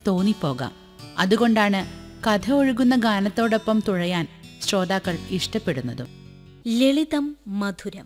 തോന്നിപ്പോകാം അതുകൊണ്ടാണ് കഥ ഒഴുകുന്ന ഗാനത്തോടൊപ്പം തുഴയാൻ ശ്രോതാക്കൾ ഇഷ്ടപ്പെടുന്നതും ലളിതം മധുരം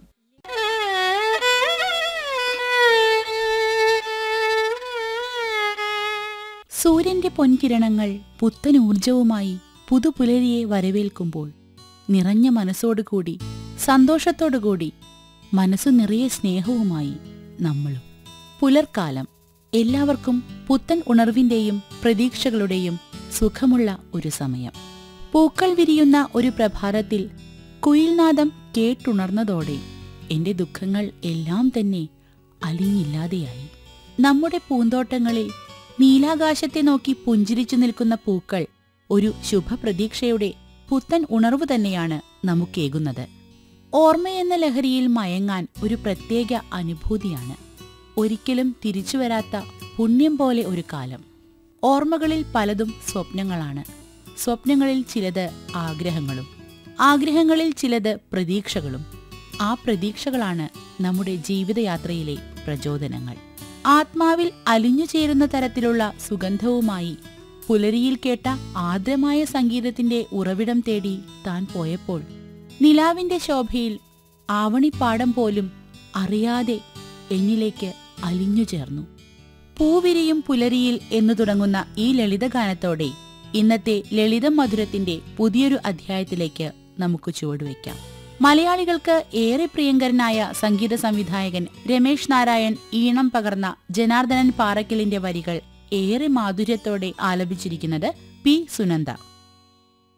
സൂര്യന്റെ പൊൻകിരണങ്ങൾ പുത്തൻ ഊർജവുമായി പുതുപുലരിയെ വരവേൽക്കുമ്പോൾ നിറഞ്ഞ മനസ്സോടുകൂടി സന്തോഷത്തോടുകൂടി മനസ്സു നിറയെ സ്നേഹവുമായി നമ്മളും പുലർക്കാലം എല്ലാവർക്കും പുത്തൻ ഉണർവിന്റെയും പ്രതീക്ഷകളുടെയും സുഖമുള്ള ഒരു സമയം പൂക്കൾ വിരിയുന്ന ഒരു പ്രഭാതത്തിൽ കുയിൽനാദം കേട്ടുണർന്നതോടെ എന്റെ ദുഃഖങ്ങൾ എല്ലാം തന്നെ അലിഞ്ഞില്ലാതെയായി നമ്മുടെ പൂന്തോട്ടങ്ങളിൽ നീലാകാശത്തെ നോക്കി പുഞ്ചിരിച്ചു നിൽക്കുന്ന പൂക്കൾ ഒരു ശുഭപ്രതീക്ഷയുടെ പുത്തൻ ഉണർവ് തന്നെയാണ് നമുക്കേകുന്നത് ഓർമ്മയെന്ന ലഹരിയിൽ മയങ്ങാൻ ഒരു പ്രത്യേക അനുഭൂതിയാണ് ഒരിക്കലും തിരിച്ചുവരാത്ത പുണ്യം പോലെ ഒരു കാലം ഓർമ്മകളിൽ പലതും സ്വപ്നങ്ങളാണ് സ്വപ്നങ്ങളിൽ ചിലത് ആഗ്രഹങ്ങളും ആഗ്രഹങ്ങളിൽ ചിലത് പ്രതീക്ഷകളും ആ പ്രതീക്ഷകളാണ് നമ്മുടെ ജീവിതയാത്രയിലെ പ്രചോദനങ്ങൾ ആത്മാവിൽ അലിഞ്ഞു ചേരുന്ന തരത്തിലുള്ള സുഗന്ധവുമായി പുലരിയിൽ കേട്ട ആദ്രമായ സംഗീതത്തിന്റെ ഉറവിടം തേടി താൻ പോയപ്പോൾ നിലാവിന്റെ ശോഭയിൽ ആവണിപ്പാടം പോലും അറിയാതെ എന്നിലേക്ക് അലിഞ്ഞു ചേർന്നു പൂവിരിയും പുലരിയിൽ എന്നു തുടങ്ങുന്ന ഈ ലളിതഗാനത്തോടെ ഇന്നത്തെ ലളിതം മധുരത്തിന്റെ പുതിയൊരു അധ്യായത്തിലേക്ക് നമുക്ക് ചുവടുവെക്കാം മലയാളികൾക്ക് ഏറെ പ്രിയങ്കരനായ സംഗീത സംവിധായകൻ രമേശ് നാരായൺ ഈണം പകർന്ന ജനാർദ്ദനൻ പാറക്കലിന്റെ വരികൾ ഏറെ മാധുര്യത്തോടെ ആലപിച്ചിരിക്കുന്നത് പി സുനന്ദ